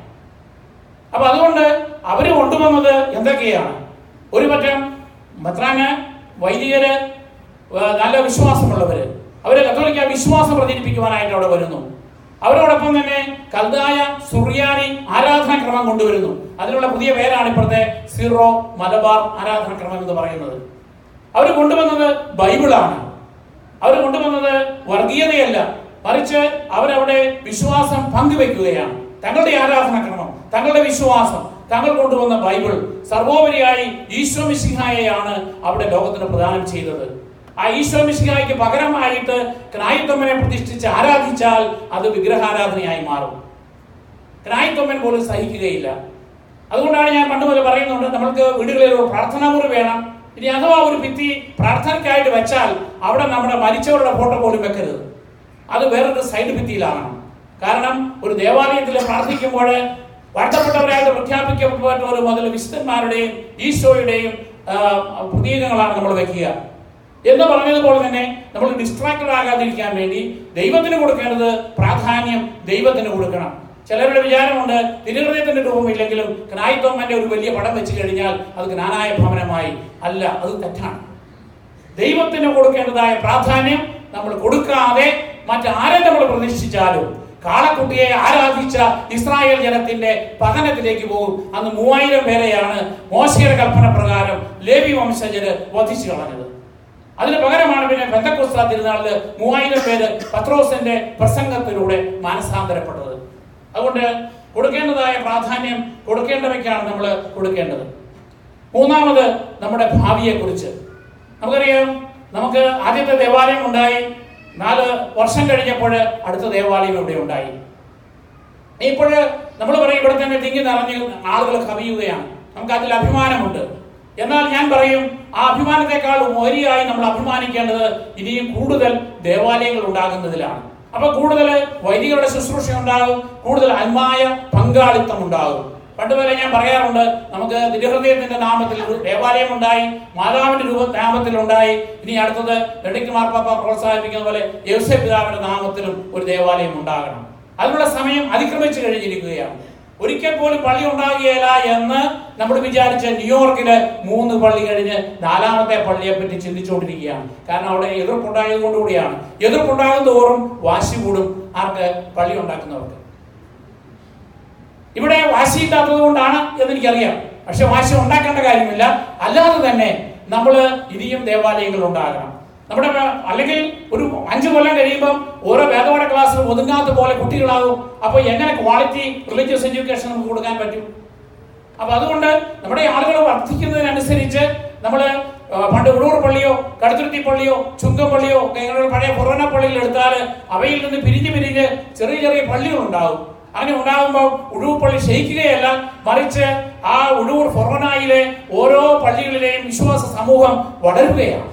അപ്പൊ അതുകൊണ്ട് അവര് കൊണ്ടുവന്നത് എന്തൊക്കെയാണ് ഒരു പറ്റം മെത്രാന് വൈദികര് ആ, നല്ല വിശ്വാസമുള്ളവര് അവര് കത്തോലിക്ക വിശ്വാസം പ്രചരിപ്പിക്കുവാനായിട്ട് അവിടെ വരുന്നു അവരോടൊപ്പം തന്നെ കൽതായ സുറിയാനി ആരാധനാക്രമം കൊണ്ടുവരുന്നു അതിനുള്ള പുതിയ പേരാണ് ഇപ്പോഴത്തെ സീറോ മലബാർ ആരാധനാക്രമം എന്ന് പറയുന്നത് അവർ കൊണ്ടുവന്നത് ബൈബിളാണ് അവർ കൊണ്ടുവന്നത് വർഗീയതയല്ല മറിച്ച് അവരവിടെ വിശ്വാസം പങ്കുവെക്കുകയാണ് തങ്ങളുടെ ആരാധനാക്രമം തങ്ങളുടെ വിശ്വാസം തങ്ങൾ കൊണ്ടുവന്ന ബൈബിൾ സർവോപരിയായി ഈശോ മിശിഹായെയാണ് അവിടെ ലോകത്തിന് പ്രദാനം ചെയ്തത് ആ ഈശോ മിശിഹായ്ക്ക് പകരമായിട്ട് ക്രായിത്വമ്മനെ പ്രതിഷ്ഠിച്ച് ആരാധിച്ചാൽ അത് വിഗ്രഹാരാധനയായി മാറും ക്രായിത്വമ്മൻ പോലും സഹിക്കുകയില്ല അതുകൊണ്ടാണ് ഞാൻ പണ്ട് മുതൽ പറയുന്നുണ്ട് നമ്മൾക്ക് വീടുകളിൽ ഒരു പ്രാർത്ഥനാ മുറി വേണം ഇനി അഥവാ ഒരു ഭിത്തി പ്രാർത്ഥനയ്ക്കായിട്ട് വെച്ചാൽ അവിടെ നമ്മുടെ മരിച്ചവരുടെ ഫോട്ടോ പോലും വെക്കരുത് അത് വേറൊരു സൈഡ് ഭിത്തിയിലാകണം കാരണം ഒരു ദേവാലയത്തിൽ പ്രാർത്ഥിക്കുമ്പോൾ വാഴ്ത്തപ്പെട്ടവരായിട്ട് പ്രഖ്യാപിക്കപ്പെട്ടവർ മുതൽ വിശുദ്ധന്മാരുടെയും ഈശോയുടെയും ആ, പ്രതീകങ്ങളാണ് നമ്മൾ വെക്കുക എന്ന് പറഞ്ഞതുപോലെ തന്നെ നമ്മൾ ഡിസ്ട്രാക്റ്റഡ് ആകാതിരിക്കാൻ വേണ്ടി ദൈവത്തിന് കൊടുക്കേണ്ടത് പ്രാധാന്യം ദൈവത്തിന് കൊടുക്കണം ചിലരുടെ വിചാരമുണ്ട് തിരുഹൃദയത്തിന്റെ രൂപമില്ലെങ്കിലും ക്നായിത്തോമ്മന്റെ ഒരു വലിയ പടം വെച്ച് കഴിഞ്ഞാൽ അത് ജ്ഞാനായ ഭവനമായി അല്ല അത് തെറ്റാണ് ദൈവത്തിന് കൊടുക്കേണ്ടതായ പ്രാധാന്യം നമ്മൾ കൊടുക്കാതെ മറ്റാരെ നമ്മൾ പ്രതീക്ഷിച്ചാലും കാളക്കുട്ടിയെ ആരാധിച്ച ഇസ്രായേൽ ജനത്തിന്റെ പതനത്തിലേക്ക് പോകും അന്ന് മൂവായിരം പേരെയാണ് മോശയുടെ കൽപ്പന പ്രകാരം ലേവി വംശജര് വധിച്ചു കളഞ്ഞത് അതിന് പകരമാണ് പിന്നെ ബന്ധക്കുസ്ത തിരുനാളില് മൂവായിരം പേര് പത്രോസിന്റെ പ്രസംഗത്തിലൂടെ മാനസാന്തരപ്പെട്ടത് അതുകൊണ്ട് കൊടുക്കേണ്ടതായ പ്രാധാന്യം കൊടുക്കേണ്ടവയ്ക്കാണ് നമ്മൾ കൊടുക്കേണ്ടത് മൂന്നാമത് നമ്മുടെ ഭാവിയെക്കുറിച്ച് നമുക്കറിയാം നമുക്ക് ആദ്യത്തെ ദേവാലയം ഉണ്ടായി നാല് വർഷം കഴിഞ്ഞപ്പോൾ അടുത്ത ദേവാലയം ഇവിടെ ഉണ്ടായി ഇപ്പോൾ നമ്മൾ പറയും ഇവിടെ തന്നെ തിങ്ങി നിറഞ്ഞ് ആളുകൾ കവിയുകയാണ് നമുക്ക് അതിൽ അഭിമാനമുണ്ട് എന്നാൽ ഞാൻ പറയും ആ അഭിമാനത്തെക്കാൾ ഉപരിയായി നമ്മൾ അഭിമാനിക്കേണ്ടത് ഇനിയും കൂടുതൽ ദേവാലയങ്ങൾ ഉണ്ടാകുന്നതിലാണ് അപ്പൊ കൂടുതൽ വൈദികരുടെ ശുശ്രൂഷ ഉണ്ടാകും കൂടുതൽ അന്മായ പങ്കാളിത്തം ഉണ്ടാകും പണ്ട് പോലെ ഞാൻ പറയാറുണ്ട് നമുക്ക് തിരുഹൃദയത്തിന്റെ നാമത്തിൽ ഒരു ദേവാലയം ഉണ്ടായി മാതാവിന്റെ രൂപ നാമത്തിൽ ഉണ്ടായി ഇനി അടുത്തത് ബെഡിക്ട് മാർപ്പാപ്പ പ്രോത്സാഹിപ്പിക്കുന്ന പോലെ യവസ പിതാവിന്റെ നാമത്തിലും ഒരു ദേവാലയം ഉണ്ടാകണം അതിനുള്ള സമയം അതിക്രമിച്ചു കഴിഞ്ഞിരിക്കുകയാണ് ഒരിക്കൽ പോലും പള്ളി ഉണ്ടാകുകയില്ല എന്ന് നമ്മൾ വിചാരിച്ച ന്യൂയോർക്കില് മൂന്ന് പള്ളി കഴിഞ്ഞ് നാലാമത്തെ പള്ളിയെ പറ്റി ചിന്തിച്ചുകൊണ്ടിരിക്കുകയാണ് കാരണം അവിടെ എതിർപ്പുണ്ടായത് കൊണ്ടുകൂടിയാണ് എതിർപ്പുണ്ടാകും തോറും വാശി കൂടും ആർക്ക് പള്ളി ഉണ്ടാക്കുന്നവർക്ക് ഇവിടെ വാശിയില്ലാത്തത് കൊണ്ടാണ് എന്ന് എനിക്കറിയാം പക്ഷെ വാശി ഉണ്ടാക്കേണ്ട കാര്യമില്ല അല്ലാതെ തന്നെ നമ്മൾ ഇനിയും ദേവാലയങ്ങൾ ഉണ്ടാകണം നമ്മുടെ വേ- അല്ലെങ്കിൽ ഒരു അഞ്ചു കൊല്ലം കഴിയുമ്പം ഓരോ വേദപാഠ ക്ലാസ്സിൽ ഒതുങ്ങാത്ത പോലെ കുട്ടികളാകും അപ്പൊ എങ്ങനെ ക്വാളിറ്റി റിലീജിയസ് എഡ്യൂക്കേഷൻ നമുക്ക് കൊടുക്കാൻ പറ്റും അപ്പൊ അതുകൊണ്ട് നമ്മുടെ ആളുകൾ വർദ്ധിക്കുന്നതിനനുസരിച്ച് നമ്മൾ പണ്ട് ഉടൂർ പള്ളിയോ കടുത്തുരുത്തി പള്ളിയോ ചുങ്കം പള്ളിയോ ഒക്കെ ഇങ്ങനെ പഴയ പുറവന പള്ളിയിൽ എടുത്താൽ അവയിൽ നിന്ന് പിരിഞ്ഞ് പിരിഞ്ഞ് ചെറിയ ചെറിയ പള്ളികൾ ഉണ്ടാവും അങ്ങനെ ഉണ്ടാകുമ്പോൾ ഉഴൂർ പള്ളി ക്ഷയിക്കുകയല്ല മറിച്ച് ആ ഉഴൂർ ഫൊറോനായിലെ ഓരോ പള്ളികളിലെയും വിശ്വാസ സമൂഹം വളരുകയാണ്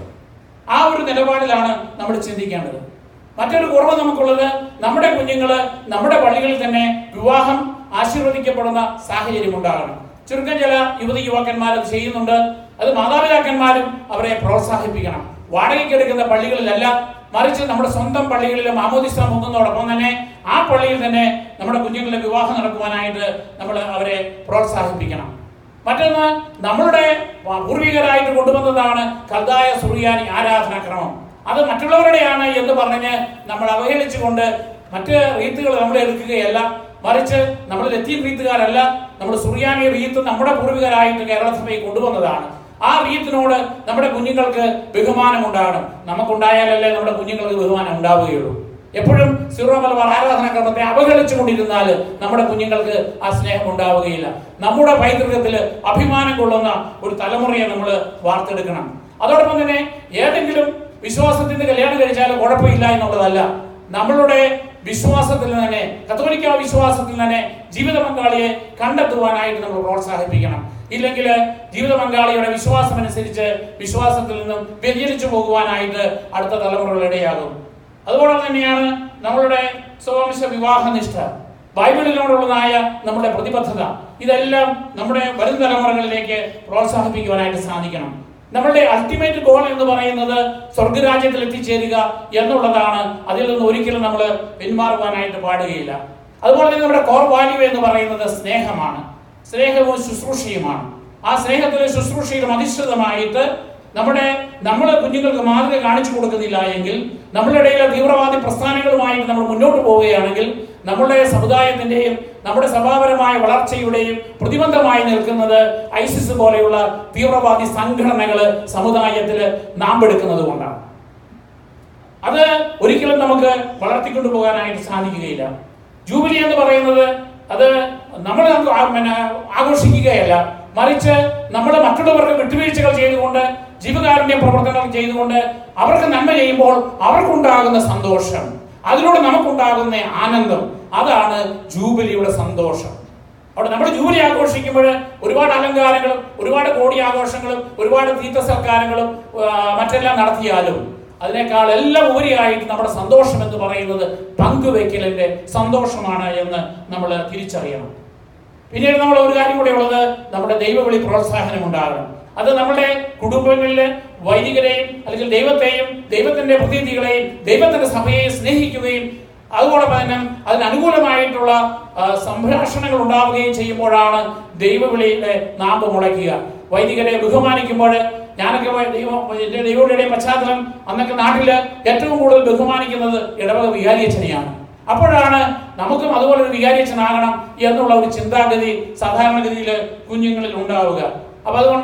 ആ ഒരു നിലപാടിലാണ് നമ്മൾ ചിന്തിക്കേണ്ടത് മറ്റൊരു കുറവ് നമുക്കുള്ളത് നമ്മുടെ കുഞ്ഞുങ്ങള് നമ്മുടെ പള്ളികളിൽ തന്നെ വിവാഹം ആശീർവദിക്കപ്പെടുന്ന സാഹചര്യം ഉണ്ടാകണം ചുരുക്കം ചില യുവതി യുവാക്കന്മാർ അത് ചെയ്യുന്നുണ്ട് അത് മാതാപിതാക്കന്മാരും അവരെ പ്രോത്സാഹിപ്പിക്കണം വാടകയ്ക്ക് എടുക്കുന്ന പള്ളികളിലല്ല മറിച്ച് നമ്മുടെ സ്വന്തം പള്ളികളിൽ മാമോദിസ മുങ്ങുന്നതോടൊപ്പം തന്നെ ആ പള്ളിയിൽ തന്നെ നമ്മുടെ കുഞ്ഞുങ്ങളുടെ വിവാഹം നടക്കുവാനായിട്ട് നമ്മൾ അവരെ പ്രോത്സാഹിപ്പിക്കണം മറ്റൊന്ന് നമ്മളുടെ പൂർവികരായിട്ട് കൊണ്ടുവന്നതാണ് കൽതായ സുറിയാനി ആരാധനാക്രമം അത് മറ്റുള്ളവരുടെയാണ് എന്ന് പറഞ്ഞ് നമ്മൾ അവഹേളിച്ചുകൊണ്ട് മറ്റ് റീത്തുകൾ നമ്മൾ എടുക്കുകയല്ല മറിച്ച് നമ്മൾ ലത്തീൻ റീത്തുകാരല്ല നമ്മൾ സുറിയാനി റീത്ത് നമ്മുടെ പൂർവികരായിട്ട് കേരള സഭയിൽ കൊണ്ടുവന്നതാണ് ആ റീത്തിനോട് നമ്മുടെ കുഞ്ഞുങ്ങൾക്ക് ബഹുമാനം ഉണ്ടാകണം നമുക്കുണ്ടായാലല്ലേ നമ്മുടെ കുഞ്ഞുങ്ങൾക്ക് ബഹുമാനം ഉണ്ടാവുകയുള്ളൂ എപ്പോഴും സീറോ മലബാർ ആരാധനാക്രമത്തെ അവഗണിച്ചുകൊണ്ടിരുന്നാൽ നമ്മുടെ കുഞ്ഞുങ്ങൾക്ക് ആ സ്നേഹം ഉണ്ടാവുകയില്ല നമ്മുടെ പൈതൃകത്തിൽ അഭിമാനം കൊള്ളുന്ന ഒരു തലമുറയെ നമ്മൾ വാർത്തെടുക്കണം അതോടൊപ്പം തന്നെ ഏതെങ്കിലും വിശ്വാസത്തിന്റെ കല്യാണം കഴിച്ചാൽ കുഴപ്പമില്ല എന്നുള്ളതല്ല നമ്മളുടെ വിശ്വാസത്തിൽ തന്നെ കത്തോലിക്ക വിശ്വാസത്തിൽ തന്നെ ജീവിത പങ്കാളിയെ കണ്ടെത്തുവാനായിട്ട് നമ്മൾ പ്രോത്സാഹിപ്പിക്കണം ഇല്ലെങ്കിൽ ജീവിത പങ്കാളിയുടെ വിശ്വാസം അനുസരിച്ച് വിശ്വാസത്തിൽ നിന്നും വ്യതിചലിച്ചു പോകുവാനായിട്ട് അടുത്ത തലമുറകൾ ഇടയാകും അതുപോലെ തന്നെയാണ് നമ്മളുടെ സ്വവംശ വിവാഹനിഷ്ഠ ബൈബിളിനോടുള്ളതായ നമ്മുടെ പ്രതിബദ്ധത ഇതെല്ലാം നമ്മുടെ വരും തലമുറകളിലേക്ക് പ്രോത്സാഹിപ്പിക്കുവാനായിട്ട് സാധിക്കണം നമ്മളുടെ അൾട്ടിമേറ്റ് ഗോൾ എന്ന് പറയുന്നത് സ്വർഗരാജ്യത്തിൽ എത്തിച്ചേരുക എന്നുള്ളതാണ് അതിൽ നിന്ന് ഒരിക്കലും നമ്മൾ പിന്മാറുവാനായിട്ട് പാടുകയില്ല അതുപോലെ തന്നെ നമ്മുടെ കോർ വാല്യൂ എന്ന് പറയുന്നത് സ്നേഹമാണ് സ്നേഹവും ശുശ്രൂഷയുമാണ് ആ സ്നേഹത്തിലും ശുശ്രൂഷയിലും അധിഷ്ഠിതമായിട്ട് നമ്മുടെ നമ്മൾ കുഞ്ഞുങ്ങൾക്ക് മാതൃക കാണിച്ചു കൊടുക്കുന്നില്ല എങ്കിൽ നമ്മളുടെ ഇടയിലെ തീവ്രവാദി പ്രസ്ഥാനങ്ങളുമായിട്ട് നമ്മൾ മുന്നോട്ട് പോവുകയാണെങ്കിൽ നമ്മുടെ സമുദായത്തിന്റെയും നമ്മുടെ സഭാപരമായ വളർച്ചയുടെയും പ്രതിബന്ധമായി നിൽക്കുന്നത് ഐസിസ് പോലെയുള്ള തീവ്രവാദി സംഘടനകൾ സമുദായത്തിൽ നാമ്പെടുക്കുന്നത് കൊണ്ടാണ് അത് ഒരിക്കലും നമുക്ക് വളർത്തിക്കൊണ്ടു പോകാനായിട്ട് സാധിക്കുകയില്ല ജൂബിലി എന്ന് പറയുന്നത് അത് നമ്മൾ നമുക്ക് ആ- പിന്നെ ആഘോഷിക്കുകയല്ല മറിച്ച് നമ്മൾ മറ്റുള്ളവർക്ക് വിട്ടുവീഴ്ചകൾ ചെയ്തുകൊണ്ട് ജീവകാരുണ്യ പ്രവർത്തനങ്ങൾ ചെയ്തുകൊണ്ട് അവർക്ക് നന്മ ചെയ്യുമ്പോൾ അവർക്കുണ്ടാകുന്ന സന്തോഷം അതിലൂടെ നമുക്കുണ്ടാകുന്ന ആനന്ദം അതാണ് ജൂബിലിയുടെ സന്തോഷം അവിടെ നമ്മൾ ജൂബിലി ആഘോഷിക്കുമ്പോൾ ഒരുപാട് അലങ്കാരങ്ങളും ഒരുപാട് കോടി ആഘോഷങ്ങളും ഒരുപാട് തീർത്ഥ സൽക്കാരങ്ങളും ആ, മറ്റെല്ലാം നടത്തിയാലും അതിനേക്കാൾ എല്ലാം ഉപരിയായിട്ട് നമ്മുടെ സന്തോഷം എന്ന് പറയുന്നത് പങ്കുവെക്കലിന്റെ സന്തോഷമാണ് എന്ന് നമ്മൾ തിരിച്ചറിയണം പിന്നീട് നമ്മൾ ഒരു കാര്യം കൂടി ഉള്ളത് നമ്മുടെ ദൈവവിളി പ്രോത്സാഹനം ഉണ്ടാകണം അത് നമ്മുടെ കുടുംബങ്ങളിലെ വൈദികരെയും അല്ലെങ്കിൽ ദൈവത്തെയും ദൈവത്തിന്റെ പ്രതിനിധികളെയും ദൈവത്തിന്റെ സഭയെയും സ്നേഹിക്കുകയും അതോടൊപ്പം തന്നെ അതിന് അനുകൂലമായിട്ടുള്ള ആ, സംഭാഷണങ്ങൾ ഉണ്ടാവുകയും ചെയ്യുമ്പോഴാണ് ദൈവവിളിയുടെ നാമ്പ് മുളയ്ക്കുക വൈദികരെ ബഹുമാനിക്കുമ്പോൾ ഞാനൊക്കെ വ- ദൈവം എന്റെ ദൈവയുടെ പശ്ചാത്തലം അന്നൊക്കെ നാട്ടില് ഏറ്റവും കൂടുതൽ ബഹുമാനിക്കുന്നത് ഇടവക വികാരിയച്ഛനെയാണ് അപ്പോഴാണ് നമുക്കും അതുപോലെ ഒരു വികാരിയച്ഛനാകണം എന്നുള്ള ഒരു ചിന്താഗതി സാധാരണഗതിയിൽ കുഞ്ഞുങ്ങളിൽ ഉണ്ടാവുക അപ്പൊ അതുകൊണ്ട്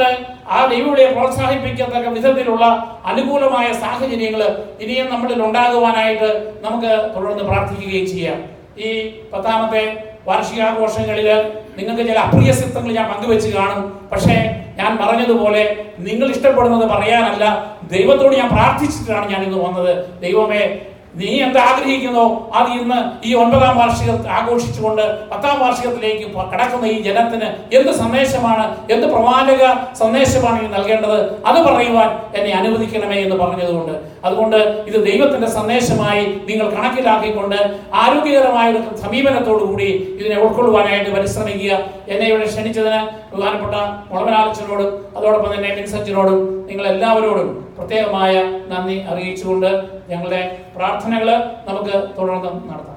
ആ ദൈവവിളിയെ പ്രോത്സാഹിപ്പിക്കത്തക്ക വിധത്തിലുള്ള അനുകൂലമായ സാഹചര്യങ്ങൾ ഇനിയും നമ്മളിൽ ഉണ്ടാകുവാനായിട്ട് നമുക്ക് തുടർന്ന് പ്രാർത്ഥിക്കുകയും ചെയ്യാം ഈ പത്താമത്തെ വാർഷികാഘോഷങ്ങളിൽ നിങ്ങൾക്ക് ചില അപ്രിയ സിദ്ധങ്ങൾ ഞാൻ പങ്കുവെച്ച് കാണും പക്ഷേ ഞാൻ പറഞ്ഞതുപോലെ നിങ്ങൾ ഇഷ്ടപ്പെടുന്നത് പറയാനല്ല ദൈവത്തോട് ഞാൻ പ്രാർത്ഥിച്ചിട്ടാണ് ഞാൻ ഇന്ന് വന്നത് ദൈവമേ നീ എന്ത് ആഗ്രഹിക്കുന്നോ അത് ഇന്ന് ഈ ഒൻപതാം വാർഷിക ആഘോഷിച്ചുകൊണ്ട് പത്താം വാർഷികത്തിലേക്ക് പ- കടക്കുന്ന ഈ ജനത്തിന് എന്ത് സന്ദേശമാണ് എന്ത് പ്രവാചക സന്ദേശമാണ് ഈ നൽകേണ്ടത് അത് പറയുവാൻ എന്നെ അനുവദിക്കണമേ എന്ന് പറഞ്ഞതുകൊണ്ട് അതുകൊണ്ട് ഇത് ദൈവത്തിന്റെ സന്ദേശമായി നിങ്ങൾ കണക്കിലാക്കിക്കൊണ്ട് ആരോഗ്യകരമായ ഒരു സമീപനത്തോടു കൂടി ഇതിനെ ഉൾക്കൊള്ളുവാനായിട്ട് പരിശ്രമിക്കുക എന്നെ ഇവിടെ ക്ഷണിച്ചതിന് ബഹുമാനപ്പെട്ട മുളവനാലച്ചനോടും അതോടൊപ്പം തന്നെ മിൻസച്ചിനോടും നിങ്ങൾ എല്ലാവരോടും പ്രത്യേകമായ നന്ദി അറിയിച്ചുകൊണ്ട് ഞങ്ങളുടെ പ്രാർത്ഥനകൾ നമുക്ക് തുടർന്ന് നടത്താം